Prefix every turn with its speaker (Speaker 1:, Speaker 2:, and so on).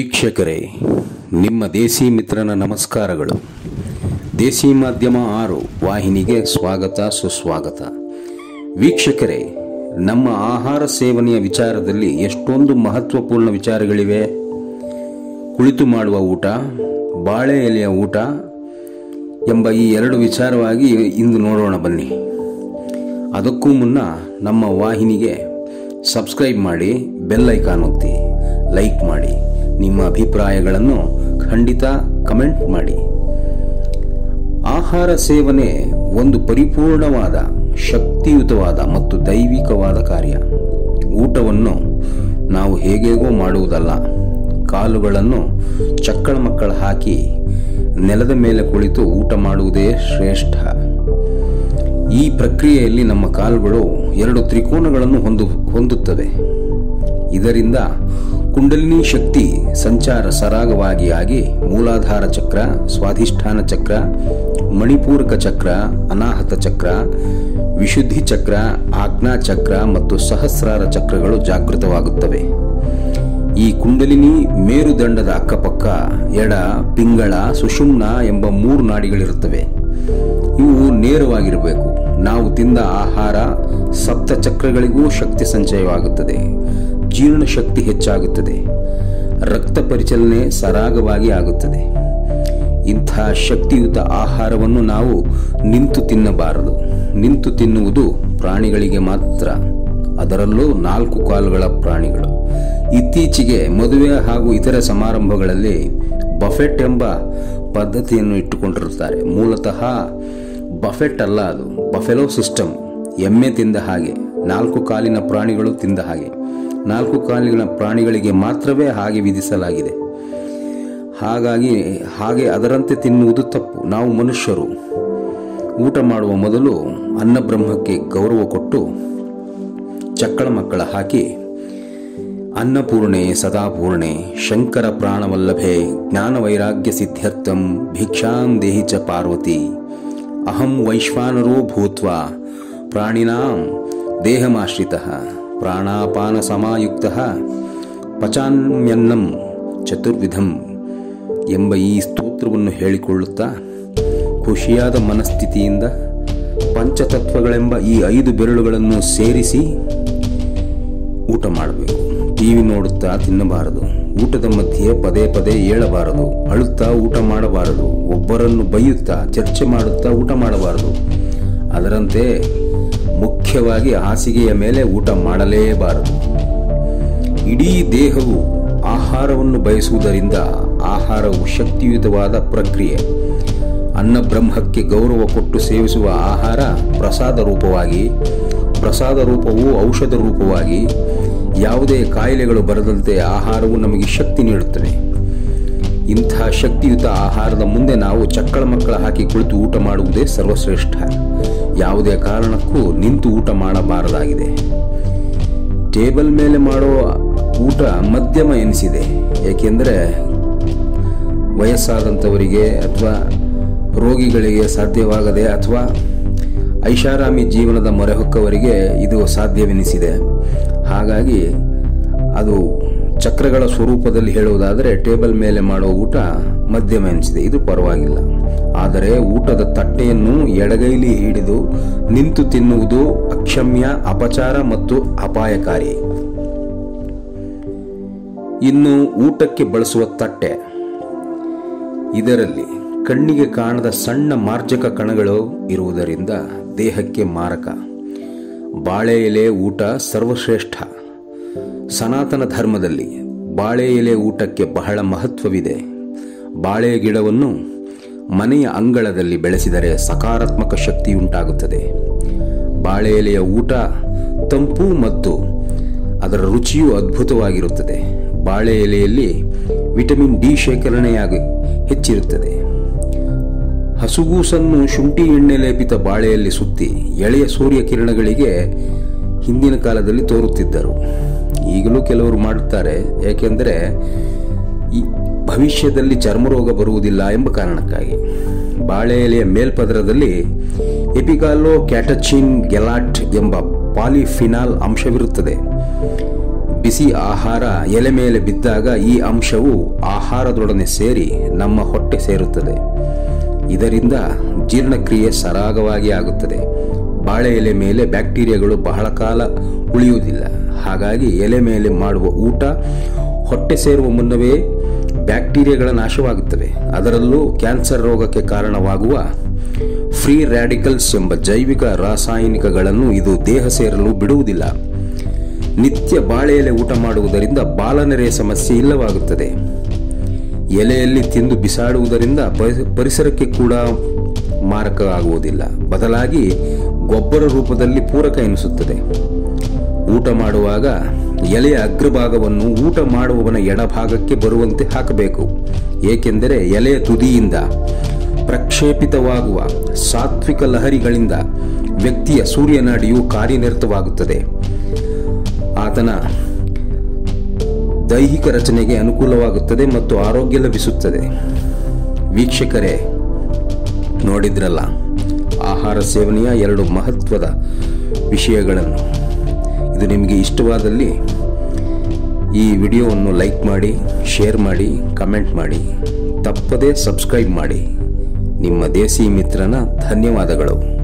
Speaker 1: ವೀಕ್ಷಕರೇ ನಿಮ್ಮ ದೇಸಿ ಮಿತ್ರನ ನಮಸ್ಕಾರಗಳು ದೇಸಿ ಮಾಧ್ಯಮ ಆರು ವಾಹಿನಿಗೆ ಸ್ವಾಗತ ಸುಸ್ವಾಗತ ವೀಕ್ಷಕರೇ ನಮ್ಮ ಆಹಾರ ಸೇವನೆಯ ವಿಚಾರದಲ್ಲಿ ಎಷ್ಟೊಂದು ಮಹತ್ವಪೂರ್ಣ ವಿಚಾರಗಳಿವೆ ಕುಳಿತು ಮಾಡುವ ಊಟ ಬಾಳೆ ಎಲೆಯ ಊಟ ಎಂಬ ಈ ಎರಡು ವಿಚಾರವಾಗಿ ಇಂದು ನೋಡೋಣ ಬನ್ನಿ ಅದಕ್ಕೂ ಮುನ್ನ ನಮ್ಮ ವಾಹಿನಿಗೆ ಸಬ್ಸ್ಕ್ರೈಬ್ ಮಾಡಿ ಬೆಲ್ ಐಕಾನ್ ಒತ್ತಿ ಲೈಕ್ ಮಾಡಿ ನಿಮ್ಮ ಅಭಿಪ್ರಾಯಗಳನ್ನು ಖಂಡಿತ ಕಮೆಂಟ್ ಮಾಡಿ ಆಹಾರ ಸೇವನೆ ಒಂದು ಪರಿಪೂರ್ಣವಾದ ಶಕ್ತಿಯುತವಾದ ಮತ್ತು ದೈವಿಕವಾದ ಕಾರ್ಯ ಊಟವನ್ನು ನಾವು ಹೇಗೇಗೋ ಮಾಡುವುದಲ್ಲ ಕಾಲುಗಳನ್ನು ಚಕ್ಕಳ ಮಕ್ಕಳ ಹಾಕಿ ನೆಲದ ಮೇಲೆ ಕುಳಿತು ಊಟ ಮಾಡುವುದೇ ಶ್ರೇಷ್ಠ ಈ ಪ್ರಕ್ರಿಯೆಯಲ್ಲಿ ನಮ್ಮ ಕಾಲುಗಳು ಎರಡು ತ್ರಿಕೋನಗಳನ್ನು ಹೊಂದು ಹೊಂದುತ್ತವೆ ಇದರಿಂದ ಕುಂಡಲಿನಿ ಶಕ್ತಿ ಸಂಚಾರ ಸರಾಗವಾಗಿ ಆಗಿ ಮೂಲಾಧಾರ ಚಕ್ರ ಸ್ವಾಧಿಷ್ಠಾನ ಚಕ್ರ ಮಣಿಪೂರಕ ಚಕ್ರ ಅನಾಹತ ಚಕ್ರ ವಿಶುದ್ಧಿ ಚಕ್ರ ಆಜ್ಞಾ ಚಕ್ರ ಮತ್ತು ಸಹಸ್ರಾರ ಚಕ್ರಗಳು ಜಾಗೃತವಾಗುತ್ತವೆ ಈ ಕುಂಡಲಿನಿ ಮೇರುದಂಡದ ಅಕ್ಕಪಕ್ಕ ಎಡ ಪಿಂಗಳ ಸುಷುಮ್ನ ಎಂಬ ಮೂರು ನಾಡಿಗಳಿರುತ್ತವೆ ಇವು ನೇರವಾಗಿರಬೇಕು ನಾವು ತಿಂದ ಆಹಾರ ಸಪ್ತ ಚಕ್ರಗಳಿಗೂ ಶಕ್ತಿ ಸಂಚಯವಾಗುತ್ತದೆ ಜೀರ್ಣ ಶಕ್ತಿ ಹೆಚ್ಚಾಗುತ್ತದೆ ರಕ್ತ ಪರಿಚಲನೆ ಸರಾಗವಾಗಿ ಆಗುತ್ತದೆ ಇಂಥ ಶಕ್ತಿಯುತ ಆಹಾರವನ್ನು ನಾವು ನಿಂತು ತಿನ್ನಬಾರದು ನಿಂತು ತಿನ್ನುವುದು ಪ್ರಾಣಿಗಳಿಗೆ ಮಾತ್ರ ಅದರಲ್ಲೂ ನಾಲ್ಕು ಕಾಲುಗಳ ಪ್ರಾಣಿಗಳು ಇತ್ತೀಚೆಗೆ ಮದುವೆ ಹಾಗೂ ಇತರ ಸಮಾರಂಭಗಳಲ್ಲಿ ಬಫೆಟ್ ಎಂಬ ಪದ್ಧತಿಯನ್ನು ಇಟ್ಟುಕೊಂಡಿರುತ್ತಾರೆ ಮೂಲತಃ ಬಫೆಟ್ ಅಲ್ಲ ಅದು ಬಫೆಲೋ ಸಿಸ್ಟಮ್ ಎಮ್ಮೆ ತಿಂದ ಹಾಗೆ ನಾಲ್ಕು ಕಾಲಿನ ಪ್ರಾಣಿಗಳು ತಿಂದ ಹಾಗೆ ನಾಲ್ಕು ಕಾಲಿನ ಪ್ರಾಣಿಗಳಿಗೆ ಮಾತ್ರವೇ ಹಾಗೆ ವಿಧಿಸಲಾಗಿದೆ ಹಾಗಾಗಿ ಹಾಗೆ ಅದರಂತೆ ತಿನ್ನುವುದು ತಪ್ಪು ನಾವು ಮನುಷ್ಯರು ಊಟ ಮಾಡುವ ಮೊದಲು ಅನ್ನಬ್ರಹ್ಮಕ್ಕೆ ಗೌರವ ಕೊಟ್ಟು ಚಕ್ಕಳ ಮಕ್ಕಳ ಹಾಕಿ ಅನ್ನಪೂರ್ಣೆ ಸದಾಪೂರ್ಣೆ ಶಂಕರ ಪ್ರಾಣವಲ್ಲಭೆ ಜ್ಞಾನ ವೈರಾಗ್ಯ ಸಿದ್ಧ್ಯರ್ಥಂ ಭಿಕ್ಷಾಂ ದೇಹಿ ಚ ಪಾರ್ವತಿ ಅಹಂ ವೈಶ್ವಾನರೋ ಭೂತ್ವ ಪ್ರಾಣಿನಾಂ ದೇಹಮಾಶ್ರಿತ ಪ್ರಾಣಾಪಾನ ಸಮಾಯುಕ್ತ ಪಚಾನ್ಯನ್ನಂ ಚತುರ್ವಿಧಂ ಎಂಬ ಈ ಸ್ತೋತ್ರವನ್ನು ಹೇಳಿಕೊಳ್ಳುತ್ತಾ ಖುಷಿಯಾದ ಮನಸ್ಥಿತಿಯಿಂದ ಪಂಚತತ್ವಗಳೆಂಬ ಈ ಐದು ಬೆರಳುಗಳನ್ನು ಸೇರಿಸಿ ಊಟ ಮಾಡಬೇಕು ಟಿವಿ ನೋಡುತ್ತಾ ತಿನ್ನಬಾರದು ಊಟದ ಮಧ್ಯೆ ಪದೇ ಪದೇ ಏಳಬಾರದು ಅಳುತ್ತಾ ಊಟ ಮಾಡಬಾರದು ಒಬ್ಬರನ್ನು ಬೈಯುತ್ತಾ ಚರ್ಚೆ ಮಾಡುತ್ತಾ ಊಟ ಮಾಡಬಾರದು ಅದರಂತೆ ಮುಖ್ಯವಾಗಿ ಹಾಸಿಗೆಯ ಮೇಲೆ ಊಟ ಮಾಡಲೇಬಾರದು ಇಡೀ ದೇಹವು ಆಹಾರವನ್ನು ಬಯಸುವುದರಿಂದ ಆಹಾರವು ಶಕ್ತಿಯುತವಾದ ಪ್ರಕ್ರಿಯೆ ಅನ್ನ ಬ್ರಹ್ಮಕ್ಕೆ ಗೌರವ ಕೊಟ್ಟು ಸೇವಿಸುವ ಆಹಾರ ಪ್ರಸಾದ ರೂಪವಾಗಿ ಪ್ರಸಾದ ರೂಪವು ಔಷಧ ರೂಪವಾಗಿ ಯಾವುದೇ ಕಾಯಿಲೆಗಳು ಬರದಂತೆ ಆಹಾರವು ನಮಗೆ ಶಕ್ತಿ ನೀಡುತ್ತದೆ ಇಂತಹ ಶಕ್ತಿಯುತ ಆಹಾರದ ಮುಂದೆ ನಾವು ಚಕ್ಕಳ ಮಕ್ಕಳ ಹಾಕಿ ಕುಳಿತು ಊಟ ಮಾಡುವುದೇ ಸರ್ವಶ್ರೇಷ್ಠ ಯಾವುದೇ ಕಾರಣಕ್ಕೂ ನಿಂತು ಊಟ ಮಾಡಬಾರದಾಗಿದೆ ಟೇಬಲ್ ಮೇಲೆ ಮಾಡುವ ಊಟ ಮಧ್ಯಮ ಎನಿಸಿದೆ ಏಕೆಂದರೆ ವಯಸ್ಸಾದಂಥವರಿಗೆ ಅಥವಾ ರೋಗಿಗಳಿಗೆ ಸಾಧ್ಯವಾಗದೆ ಅಥವಾ ಐಷಾರಾಮಿ ಜೀವನದ ಮೊರೆ ಹೊಕ್ಕವರಿಗೆ ಇದು ಸಾಧ್ಯವೆನಿಸಿದೆ ಹಾಗಾಗಿ ಅದು ಚಕ್ರಗಳ ಸ್ವರೂಪದಲ್ಲಿ ಹೇಳುವುದಾದರೆ ಟೇಬಲ್ ಮೇಲೆ ಮಾಡುವ ಊಟ ಮಧ್ಯಮ ಎನಿಸಿದೆ ಇದು ಪರವಾಗಿಲ್ಲ ಆದರೆ ಊಟದ ತಟ್ಟೆಯನ್ನು ಎಡಗೈಲಿ ಹಿಡಿದು ನಿಂತು ತಿನ್ನುವುದು ಅಕ್ಷಮ್ಯ ಅಪಚಾರ ಮತ್ತು ಅಪಾಯಕಾರಿ ಇನ್ನು ಊಟಕ್ಕೆ ಬಳಸುವ ತಟ್ಟೆ ಇದರಲ್ಲಿ ಕಣ್ಣಿಗೆ ಕಾಣದ ಸಣ್ಣ ಮಾರ್ಜಕ ಕಣಗಳು ಇರುವುದರಿಂದ ದೇಹಕ್ಕೆ ಮಾರಕ ಬಾಳೆ ಎಲೆ ಊಟ ಸರ್ವಶ್ರೇಷ್ಠ ಸನಾತನ ಧರ್ಮದಲ್ಲಿ ಬಾಳೆ ಎಲೆ ಊಟಕ್ಕೆ ಬಹಳ ಮಹತ್ವವಿದೆ ಬಾಳೆ ಗಿಡವನ್ನು ಮನೆಯ ಅಂಗಳದಲ್ಲಿ ಬೆಳೆಸಿದರೆ ಸಕಾರಾತ್ಮಕ ಶಕ್ತಿಯುಂಟಾಗುತ್ತದೆ ಬಾಳೆ ಎಲೆಯ ಊಟ ತಂಪು ಮತ್ತು ಅದರ ರುಚಿಯೂ ಅದ್ಭುತವಾಗಿರುತ್ತದೆ ಬಾಳೆ ಎಲೆಯಲ್ಲಿ ವಿಟಮಿನ್ ಡಿ ಶೇಖರಣೆಯಾಗಿ ಹೆಚ್ಚಿರುತ್ತದೆ ಹಸುಗೂಸನ್ನು ಶುಂಠಿ ಎಣ್ಣೆ ಲೇಪಿತ ಬಾಳೆಯಲ್ಲಿ ಸುತ್ತಿ ಎಳೆಯ ಸೂರ್ಯ ಕಿರಣಗಳಿಗೆ ಹಿಂದಿನ ಕಾಲದಲ್ಲಿ ತೋರುತ್ತಿದ್ದರು ಈಗಲೂ ಕೆಲವರು ಮಾಡುತ್ತಾರೆ ಏಕೆಂದರೆ ಈ ಭವಿಷ್ಯದಲ್ಲಿ ಚರ್ಮರೋಗ ಬರುವುದಿಲ್ಲ ಎಂಬ ಕಾರಣಕ್ಕಾಗಿ ಬಾಳೆ ಎಲೆಯ ಮೇಲ್ಪದರದಲ್ಲಿ ಎಪಿಗಾಲೋ ಕ್ಯಾಟಚಿನ್ ಗೆಲಾಟ್ ಎಂಬ ಪಾಲಿಫಿನಾಲ್ ಅಂಶವಿರುತ್ತದೆ ಬಿಸಿ ಆಹಾರ ಎಲೆ ಮೇಲೆ ಬಿದ್ದಾಗ ಈ ಅಂಶವು ಆಹಾರದೊಡನೆ ಸೇರಿ ನಮ್ಮ ಹೊಟ್ಟೆ ಸೇರುತ್ತದೆ ಇದರಿಂದ ಜೀರ್ಣಕ್ರಿಯೆ ಸರಾಗವಾಗಿ ಆಗುತ್ತದೆ ಬಾಳೆ ಎಲೆ ಮೇಲೆ ಬ್ಯಾಕ್ಟೀರಿಯಾಗಳು ಬಹಳ ಕಾಲ ಉಳಿಯುವುದಿಲ್ಲ ಹಾಗಾಗಿ ಎಲೆ ಮೇಲೆ ಮಾಡುವ ಊಟ ಹೊಟ್ಟೆ ಸೇರುವ ಮುನ್ನವೇ ಬ್ಯಾಕ್ಟೀರಿಯಾಗಳ ನಾಶವಾಗುತ್ತವೆ ಅದರಲ್ಲೂ ಕ್ಯಾನ್ಸರ್ ರೋಗಕ್ಕೆ ಕಾರಣವಾಗುವ ಫ್ರೀ ರ್ಯಾಡಿಕಲ್ಸ್ ಎಂಬ ಜೈವಿಕ ರಾಸಾಯನಿಕಗಳನ್ನು ಇದು ದೇಹ ಸೇರಲು ಬಿಡುವುದಿಲ್ಲ ನಿತ್ಯ ಬಾಳೆ ಎಲೆ ಊಟ ಮಾಡುವುದರಿಂದ ಬಾಲನೆರೆಯ ಸಮಸ್ಯೆ ಇಲ್ಲವಾಗುತ್ತದೆ ಎಲೆಯಲ್ಲಿ ತಿಂದು ಬಿಸಾಡುವುದರಿಂದ ಪರಿ- ಪರಿಸರಕ್ಕೆ ಕೂಡ ಮಾರಕ ಆಗುವುದಿಲ್ಲ ಬದಲಾಗಿ ಗೊಬ್ಬರ ರೂಪದಲ್ಲಿ ಪೂರಕ ಎನಿಸುತ್ತದೆ ಊಟ ಮಾಡುವಾಗ ಎಲೆಯ ಅಗ್ರಭಾಗವನ್ನು ಊಟ ಮಾಡುವವನ ಎಡಭಾಗಕ್ಕೆ ಬರುವಂತೆ ಹಾಕಬೇಕು ಏಕೆಂದರೆ ಎಲೆಯ ತುದಿಯಿಂದ ಪ್ರಕ್ಷೇಪಿತವಾಗುವ ಸಾತ್ವಿಕ ಲಹರಿಗಳಿಂದ ವ್ಯಕ್ತಿಯ ಸೂರ್ಯನಾಡಿಯು ಕಾರ್ಯನಿರತವಾಗುತ್ತದೆ ಆತನ ದೈಹಿಕ ರಚನೆಗೆ ಅನುಕೂಲವಾಗುತ್ತದೆ ಮತ್ತು ಆರೋಗ್ಯ ಲಭಿಸುತ್ತದೆ ವೀಕ್ಷಕರೇ ನೋಡಿದ್ರಲ್ಲ ಆಹಾರ ಸೇವನೆಯ ಎರಡು ಮಹತ್ವದ ವಿಷಯಗಳನ್ನು ಇದು ನಿಮಗೆ ಇಷ್ಟವಾದಲ್ಲಿ ಈ ವಿಡಿಯೋವನ್ನು ಲೈಕ್ ಮಾಡಿ ಶೇರ್ ಮಾಡಿ ಕಮೆಂಟ್ ಮಾಡಿ ತಪ್ಪದೇ ಸಬ್ಸ್ಕ್ರೈಬ್ ಮಾಡಿ ನಿಮ್ಮ ದೇಸಿ ಮಿತ್ರನ ಧನ್ಯವಾದಗಳು